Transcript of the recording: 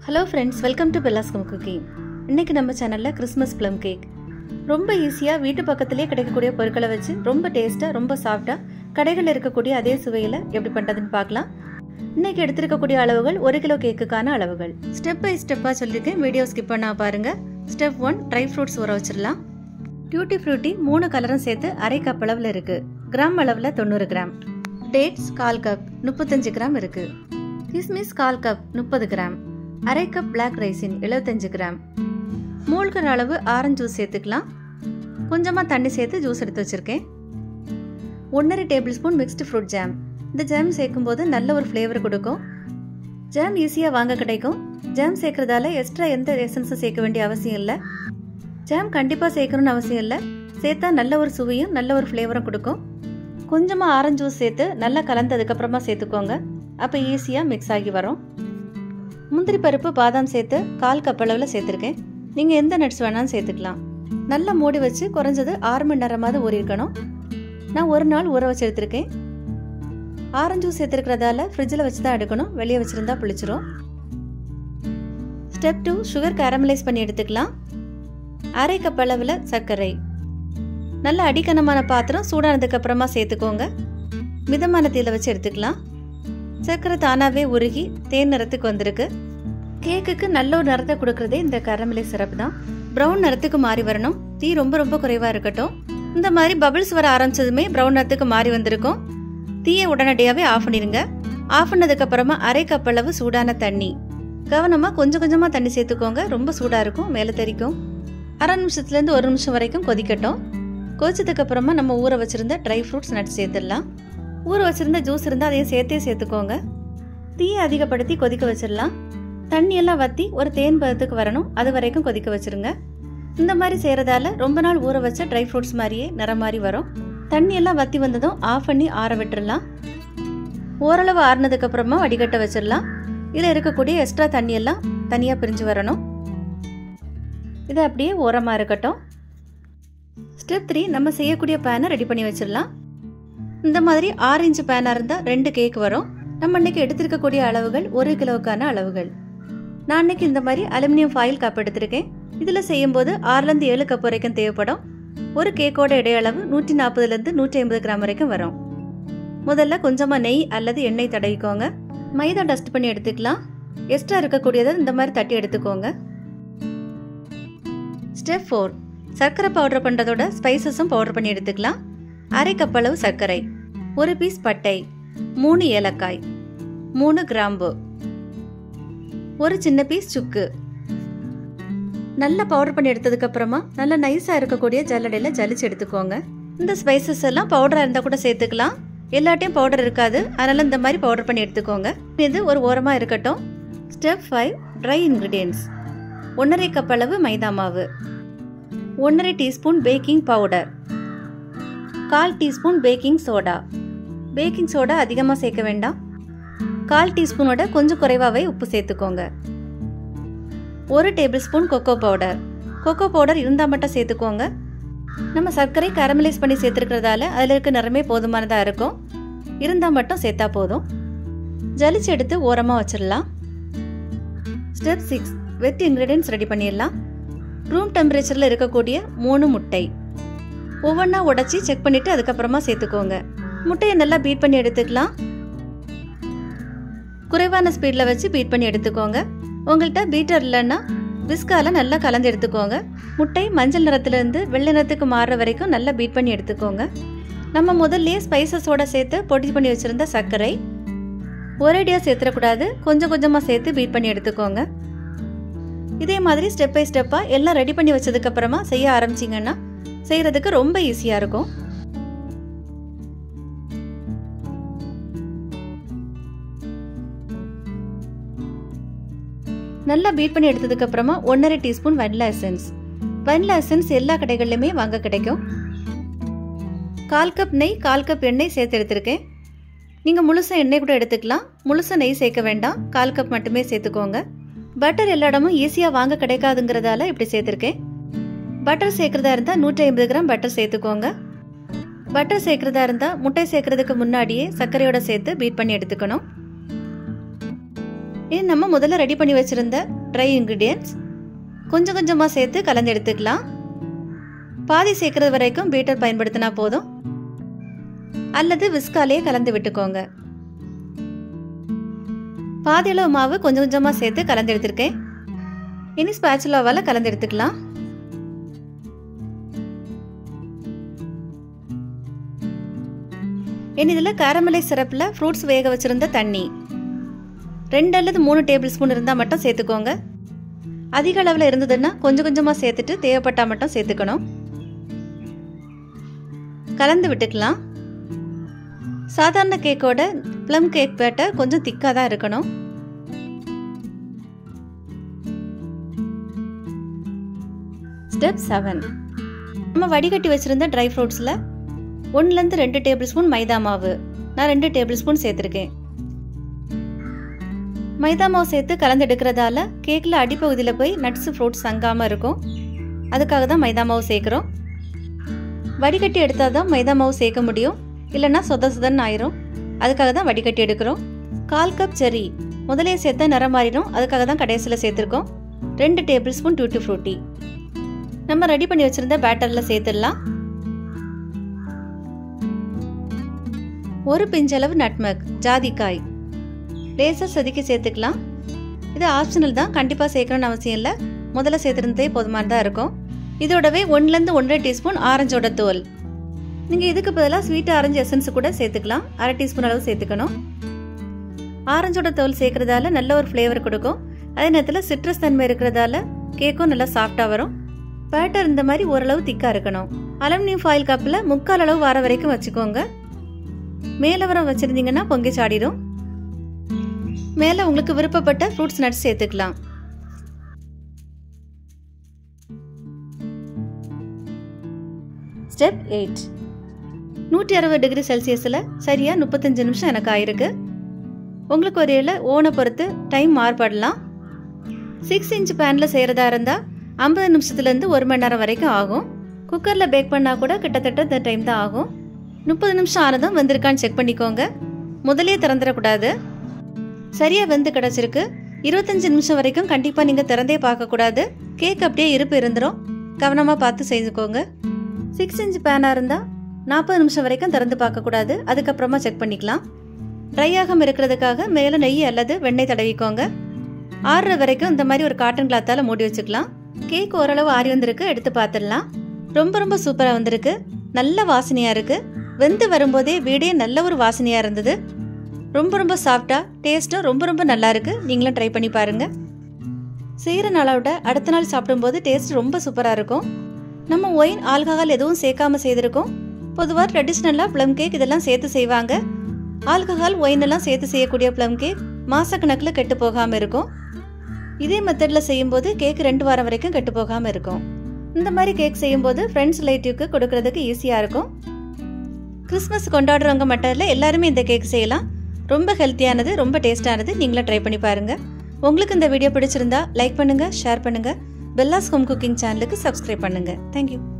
hello friends welcome to பெல்லாஸ்கம் cooking இன்னைக்கு நம்ம சேனலில் கிறிஸ்மஸ் ப்ளம் கேக் ரொம்ப ஈஸியாக வீட்டு பக்கத்துலேயே கிடைக்கக்கூடிய பொருட்களை வச்சு ரொம்ப டேஸ்ட்டாக ரொம்ப சாஃப்டாக கடைகளில் இருக்கக்கூடிய அதே சுவையில் எப்படி பண்ணுறதுன்னு பார்க்கலாம் இன்னைக்கு எடுத்திருக்கக்கூடிய அளவுகள் ஒரு கிலோ கேக்குக்கான அளவுகள் ஸ்டெப் பை ஸ்டெப்பாக சொல்லியிருக்கேன் வீடியோ ஸ்கிப் பண்ணா பாருங்க ஸ்டெப் ஒன் ட்ரை ஃப்ரூட்ஸ் ஊற வச்சிடலாம் டியூட்டி ஃப்ரூட்டி மூணு கலரும் சேர்த்து அரை கப் அளவில் இருக்குது கிராம் அளவில் தொண்ணூறு கிராம் டேட்ஸ் கால் கப் முப்பத்தஞ்சு கிராம் இருக்குது கிஸ்மிஸ் கால் கப் முப்பது கிராம் அரை கப் பிளாக் ரைசின் எழுபத்தஞ்சு கிராம் மூழ்கிற அளவு ஆரஞ்சு ஜூஸ் சேர்த்துக்கலாம் கொஞ்சமாக தண்ணி சேர்த்து ஜூஸ் எடுத்து வச்சுருக்கேன் ஒன்றரை tablespoon mixed fruit jam இந்த ஜாம் சேர்க்கும்போது நல்ல ஒரு ஃப்ளேவர் கொடுக்கும் ஜாம் ஈஸியாக வாங்க கிடைக்கும் ஜாம் சேர்க்கறதால எக்ஸ்ட்ரா எந்த எசன்ஸும் சேர்க்க வேண்டிய அவசியம் இல்லை ஜாம் கண்டிப்பாக சேர்க்கணும்னு அவசியம் இல்லை சேர்த்தா நல்ல ஒரு சுவையும் நல்ல ஒரு ஃப்ளேவரும் கொடுக்கும் கொஞ்சமாக ஆரஞ்சு ஜூஸ் சேர்த்து நல்லா கலந்ததுக்கப்புறமா சேர்த்துக்கோங்க அப்போ ஈஸியாக மிக்ஸ் ஆகி வரும் முந்திரி பருப்பு பாதாம் சேர்த்து கால் கப் அளவில் சேர்த்துருக்கேன் நீங்கள் எந்த நட்ஸ் வேணாலும் சேர்த்துக்கலாம் நல்லா மூடி வச்சு குறைஞ்சது ஆறு மணி நேரமாவது ஊறிஇருக்கணும் நான் ஒரு நாள் ஊற வச்சு எடுத்திருக்கேன் ஆரஞ்சு ஜூஸ் சேர்த்துருக்கிறதால ஃப்ரிட்ஜில் வச்சு தான் எடுக்கணும் வெளியே வச்சுருந்தா புளிச்சிரும் ஸ்டெப் டூ சுகர் கேரமலைஸ் பண்ணி எடுத்துக்கலாம் அரை கப் அளவில் சர்க்கரை நல்ல அடிக்கனமான பாத்திரம் சூடானதுக்கு அப்புறமா சேர்த்துக்கோங்க மிதமான தீல வச்சு எடுத்துக்கலாம் சர்க்கரை தானாகவே உருகி தேன் நிறத்துக்கு வந்திருக்கு கேக்குக்கு நல்ல ஒரு நிறத்தை கொடுக்கறதே இந்த கரமலை சிரப் தான் ப்ரௌன் நிறத்துக்கு மாறி வரணும் தீ ரொம்ப ரொம்ப குறைவாக இருக்கட்டும் இந்த மாதிரி பபிள்ஸ் வர ஆரம்பிச்சதுமே ப்ரௌன் நிறத்துக்கு மாறி வந்திருக்கும் தீயை உடனடியாகவே ஆஃப் பண்ணிடுங்க ஆஃப் பண்ணதுக்கு அப்புறமா அரை கப் அளவு சூடான தண்ணி கவனமாக கொஞ்சம் கொஞ்சமாக தண்ணி சேர்த்துக்கோங்க ரொம்ப சூடாக இருக்கும் மேலே தெரிக்கும் அரை நிமிஷத்துலேருந்து ஒரு நிமிஷம் வரைக்கும் கொதிக்கட்டும் கொதிச்சதுக்கு அப்புறமா நம்ம ஊற வச்சிருந்த ட்ரை ஃப்ரூட்ஸ் நட்ஸ் சேர்த்துடலாம் ஊற வச்சிருந்த ஜூஸ் இருந்தால் அதையும் சேர்த்தே சேர்த்துக்கோங்க தீயை அதிகப்படுத்தி கொதிக்க வச்சிடலாம் தண்ணியெல்லாம் வற்றி ஒரு தேன் பதத்துக்கு வரணும் அது வரைக்கும் கொதிக்க வச்சிருங்க இந்த மாதிரி செய்கிறதால ரொம்ப நாள் ஊற வச்ச ட்ரை ஃப்ரூட்ஸ் மாதிரியே நிறம் மாதிரி வரும் தண்ணியெல்லாம் வற்றி வந்ததும் ஆஃப் பண்ணி ஆற விட்டுறலாம் ஓரளவு ஆறுனதுக்கு அப்புறமா வடிகட்ட வச்சிடலாம் இதில் இருக்கக்கூடிய எக்ஸ்ட்ரா தண்ணியெல்லாம் தனியாக பிரிஞ்சு வரணும் இது அப்படியே ஓரமாக இருக்கட்டும் ஸ்டெப் த்ரீ நம்ம செய்யக்கூடிய பேனை ரெடி பண்ணி வச்சிடலாம் இந்த மாதிரி ஆறு இன்ச்சு பேனாக இருந்தால் ரெண்டு கேக் வரும் நம்ம இன்னைக்கு எடுத்திருக்கக்கூடிய அளவுகள் ஒரு கிலோவுக்கான அளவுகள் நான் இன்னைக்கு இந்த மாதிரி அலுமினியம் ஃபாயில் கப் எடுத்திருக்கேன் இதில் செய்யும்போது ஆறுலேருந்து ஏழு கப் வரைக்கும் தேவைப்படும் ஒரு கேக்கோட இடையளவு நூற்றி நாற்பதுலேருந்து நூற்றி ஐம்பது கிராம் வரைக்கும் வரும் முதல்ல கொஞ்சமாக நெய் அல்லது எண்ணெய் தடவிக்கோங்க மைதா டஸ்ட் பண்ணி எடுத்துக்கலாம் எக்ஸ்ட்ரா இருக்கக்கூடியதை இந்த மாதிரி தட்டி எடுத்துக்கோங்க ஸ்டெப் ஃபோர் சர்க்கரை பவுடர் பண்ணுறதோட ஸ்பைசஸும் பவுடர் பண்ணி எடுத்துக்கலாம் அரை கப் அளவு சர்க்கரை ஒரு பீஸ் பட்டை மூணு ஏலக்காய் மூணு கிராம்பு ஒரு சின்ன பீஸ் சுக்கு நல்லா பவுடர் பண்ணி எடுத்ததுக்கு அப்புறமா நல்லா நைஸாக இருக்கக்கூடிய ஜல்லடையில் ஜலிச்சு எடுத்துக்கோங்க இந்த ஸ்பைசஸ் எல்லாம் பவுடராக இருந்தால் கூட சேர்த்துக்கலாம் எல்லாட்டையும் பவுடர் இருக்காது அதனால இந்த மாதிரி பவுடர் பண்ணி எடுத்துக்கோங்க இது ஒரு ஓரமாக இருக்கட்டும் ஸ்டெப் ஃபைவ் ட்ரை இன்க்ரீடியன்ஸ் ஒன்றரை கப் அளவு மைதா மாவு ஒன்றரை டீஸ்பூன் பேக்கிங் பவுடர் கால் teaspoon baking soda baking soda அதிகமாக சேர்க்க வேண்டாம் கால் டீஸ்பூனோட கொஞ்சம் குறைவாகவே உப்பு சேர்த்துக்கோங்க ஒரு tablespoon cocoa powder cocoa powder இருந்தால் மட்டும் சேர்த்துக்கோங்க நம்ம சர்க்கரை கரமலைஸ் பண்ணி சேர்த்துருக்கிறதால அதில் இருக்க நிறமே போதுமானதாக இருக்கும் இருந்தால் மட்டும் சேர்த்தா போதும் ஜலிச்சு எடுத்து ஓரமாக வச்சிடலாம் step six wet ingredients ready பண்ணிடலாம் ரூம் டெம்பரேச்சரில் இருக்கக்கூடிய மூணு முட்டை ஒவ்வொன்றா உடச்சி செக் பண்ணிவிட்டு அதுக்கப்புறமா சேர்த்துக்கோங்க முட்டையை நல்லா பீட் பண்ணி எடுத்துக்கலாம் குறைவான ஸ்பீடில் வச்சு பீட் பண்ணி எடுத்துக்கோங்க உங்கள்கிட்ட பீட்டர் இல்லைன்னா விஸ்கால நல்லா கலந்து எடுத்துக்கோங்க முட்டை மஞ்சள் நிறத்துலேருந்து வெள்ளை நிறத்துக்கு மாறுற வரைக்கும் நல்லா பீட் பண்ணி எடுத்துக்கோங்க நம்ம முதல்லயே ஸ்பைசஸோட சேர்த்து பொடி பண்ணி வச்சுருந்த சர்க்கரை ஒரேடியாக சேர்த்துடக்கூடாது கொஞ்சம் கொஞ்சமாக சேர்த்து பீட் பண்ணி எடுத்துக்கோங்க இதே மாதிரி ஸ்டெப் பை ஸ்டெப்பாக எல்லாம் ரெடி பண்ணி வச்சதுக்கப்புறமா செய்ய ஆரம்பிச்சிங்கன்னா செய்கிறதுக்கு ரொம்ப ஈஸியாக இருக்கும் நல்லா பீட் பண்ணி எடுத்ததுக்கு அப்புறமா ஒன்றரை teaspoon vanilla essence vanilla essence எல்லா கடைகள்லையுமே வாங்க கிடைக்கும் கால் கப் நெய் கால் கப் எண்ணெய் சேர்த்து எடுத்திருக்கேன் நீங்கள் முழுசாக எண்ணெய் கூட எடுத்துக்கலாம் முழுசாக நெய் சேர்க்க வேண்டாம் கால் கப் மட்டுமே சேர்த்துக்கோங்க பட்டர் எல்லா இடமும் ஈஸியாக வாங்க கிடைக்காதுங்கிறதால இப்படி சேர்த்துருக்கேன் பட்டர் சேர்க்குறதா இருந்தால் நூற்றி ஐம்பது கிராம் பட்டர் சேர்த்துக்கோங்க பட்டர் சேர்க்குறதா இருந்தால் முட்டை சேர்க்கறதுக்கு முன்னாடியே சர்க்கரையோட சேர்த்து பீட் பண்ணி எடுத்துக்கணும் இது நம்ம முதல்ல ரெடி பண்ணி வச்சிருந்த ட்ரை இன்க்ரீடியன்ட்ஸ் கொஞ்சம் கொஞ்சமாக சேர்த்து கலந்து எடுத்துக்கலாம் பாதி சேர்க்கறது வரைக்கும் பீட்டர் பயன்படுத்தினா போதும் அல்லது விஸ்காலேயே கலந்து விட்டுக்கோங்க பாதி அளவு மாவு கொஞ்சம் கொஞ்சமாக சேர்த்து கலந்து எடுத்திருக்கேன் இனி ஸ்பேச்சுலாவால் கலந்து எடுத்துக்கலாம் இனி இதில் கேரமலை சிரப்பில் ஃப்ரூட்ஸ் வேக வச்சுருந்த தண்ணி ரெண்டு அல்லது மூணு டேபிள் ஸ்பூன் இருந்தால் மட்டும் சேர்த்துக்கோங்க அதிக அளவில் இருந்ததுன்னா கொஞ்சம் கொஞ்சமாக சேர்த்துட்டு தேவைப்பட்டால் மட்டும் சேர்த்துக்கணும் கலந்து விட்டுக்கலாம் சாதாரண கேக்கோட ப்ளம் கேக் பேட்டர் கொஞ்சம் திக்காக தான் இருக்கணும் ஸ்டெப் செவன் நம்ம வடிகட்டி வச்சுருந்த ட்ரை ஃப்ரூட்ஸில் ஒன்றுலேருந்து ரெண்டு டேபிள் ஸ்பூன் மைதா மாவு நான் ரெண்டு டேபிள் ஸ்பூன் சேர்த்துருக்கேன் மைதா மாவு சேர்த்து கலந்து எடுக்கிறதால கேக்கில் அடிப்பகுதியில் போய் நட்ஸு ஃப்ரூட்ஸ் தங்காமல் இருக்கும் அதுக்காக தான் மைதா மாவு சேர்க்குறோம் வடிகட்டி எடுத்தால் தான் மைதா மாவு சேர்க்க முடியும் இல்லைன்னா சொத சொதன்னு ஆயிரும் அதுக்காக தான் வடிகட்டி எடுக்கிறோம் கால் கப் செரி முதலே சேர்த்தா நிறம் மாறிடும் அதுக்காக தான் கடைசியில் சேர்த்துருக்கோம் ரெண்டு டேபிள் ஸ்பூன் டூட்டி ஃப்ரூட்டி நம்ம ரெடி பண்ணி வச்சுருந்த பேட்டரில் சேர்த்துடலாம் ஒரு பிஞ்சளவு நட்மக் ஜாதிக்காய் லேசாக செதுக்கி சேர்த்துக்கலாம் இது ஆப்ஷனல் தான் கண்டிப்பாக சேர்க்கணும்னு அவசியம் இல்லை முதல்ல சேர்த்துருந்ததே போதுமானதாக இருக்கும் இதோடவே ஒன்றுலேருந்து ஒன்றரை டீஸ்பூன் ஆரஞ்சோட தோல் நீங்கள் இதுக்கு பதிலாக ஸ்வீட் ஆரஞ்சு எசன்ஸ் கூட சேர்த்துக்கலாம் அரை டீஸ்பூன் அளவு சேர்த்துக்கணும் ஆரஞ்சோட தோல் சேர்க்கறதால நல்ல ஒரு ஃப்ளேவர் கொடுக்கும் அதே நேரத்தில் சிட்ரஸ் தன்மை இருக்கிறதால கேக்கும் நல்லா சாஃப்டாக வரும் பேட்டர் இந்த மாதிரி ஓரளவு திக்காக இருக்கணும் அலுமினியம் ஃபாயில் கப்பில் முக்கால் அளவு வர வரைக்கும் வச்சுக்கோங்க மேலே வர வச்சுருந்தீங்கன்னா பொங்கி சாடிடும் மேலே உங்களுக்கு விருப்பப்பட்ட ஃப்ரூட்ஸ் நட்ஸ் சேர்த்துக்கலாம் ஸ்டெப் எயிட் நூற்றி அறுபது டிகிரி செல்சியஸில் சரியாக முப்பத்தஞ்சு நிமிஷம் எனக்கு ஆயிருக்கு உங்களுக்கு ஒரு இலை ஓனை பொறுத்து டைம் மாறுபடலாம் சிக்ஸ் இன்ச் பேனில் செய்கிறதா இருந்தால் ஐம்பது நிமிஷத்துலேருந்து ஒரு மணி நேரம் வரைக்கும் ஆகும் குக்கரில் பேக் பண்ணால் கூட கிட்டத்தட்ட இந்த டைம் தான் ஆகும் முப்பது நிமிஷம் ஆனதும் வெந்திருக்கான்னு செக் பண்ணிக்கோங்க முதலே திறந்துடக்கூடாது சரியாக வெந்து கிடச்சிருக்கு இருபத்தஞ்சு நிமிஷம் வரைக்கும் கண்டிப்பாக நீங்கள் திறந்தே பார்க்கக்கூடாது கேக் அப்படியே இருப்பு இருந்துடும் கவனமாக பார்த்து செஞ்சுக்கோங்க சிக்ஸ் இன்ச் பேனாக இருந்தால் நாற்பது நிமிஷம் வரைக்கும் திறந்து பார்க்கக்கூடாது அதுக்கப்புறமா செக் பண்ணிக்கலாம் ட்ரை ஆகாமல் இருக்கிறதுக்காக மேலே நெய் அல்லது வெண்ணெய் தடவிக்கோங்க ஆறுற வரைக்கும் இந்த மாதிரி ஒரு காட்டன் கிளாத்தால் மூடி வச்சுக்கலாம் கேக் ஓரளவு ஆறி வந்திருக்கு எடுத்து பார்த்துடலாம் ரொம்ப ரொம்ப சூப்பராக வந்திருக்கு நல்ல வாசனையாக இருக்குது வெந்து வரும்போதே வீடே நல்ல ஒரு வாசனையாக இருந்தது ரொம்ப ரொம்ப சாஃப்டாக டேஸ்ட்டும் ரொம்ப ரொம்ப நல்லா இருக்குது நீங்களும் ட்ரை பண்ணி பாருங்கள் செய்கிற நாளை விட அடுத்த நாள் சாப்பிடும்போது டேஸ்ட் ரொம்ப சூப்பராக இருக்கும் நம்ம ஒயின் ஆல்கஹால் எதுவும் சேர்க்காம செய்திருக்கோம் பொதுவாக ட்ரெடிஷ்னலாக ப்ளம் கேக் இதெல்லாம் சேர்த்து செய்வாங்க ஆல்கஹால் ஒயின் எல்லாம் சேர்த்து செய்யக்கூடிய ப்ளம் கேக் மாசக்கணக்கில் கெட்டு போகாமல் இருக்கும் இதே மெத்தடில் செய்யும்போது கேக் ரெண்டு வாரம் வரைக்கும் கெட்டு போகாமல் இருக்கும் இந்த மாதிரி கேக் செய்யும்போது ஃப்ரெண்ட்ஸ் ரிலேட்டிவ்க்கு கொடுக்கறதுக்கு ஈஸியாக இருக்கும் கிறிஸ்மஸ் கொண்டாடுறவங்க மட்டும் இல்லை எல்லாருமே இந்த கேக் செய்யலாம் ரொம்ப ஹெல்த்தியானது ரொம்ப டேஸ்டானது நீங்களும் ட்ரை பண்ணி பாருங்கள் உங்களுக்கு இந்த வீடியோ பிடிச்சிருந்தா லைக் பண்ணுங்கள் ஷேர் பண்ணுங்கள் பெல்லாஸ் ஹோம் குக்கிங் சேனலுக்கு சப்ஸ்கிரைப் பண்ணுங்கள் தேங்க்யூ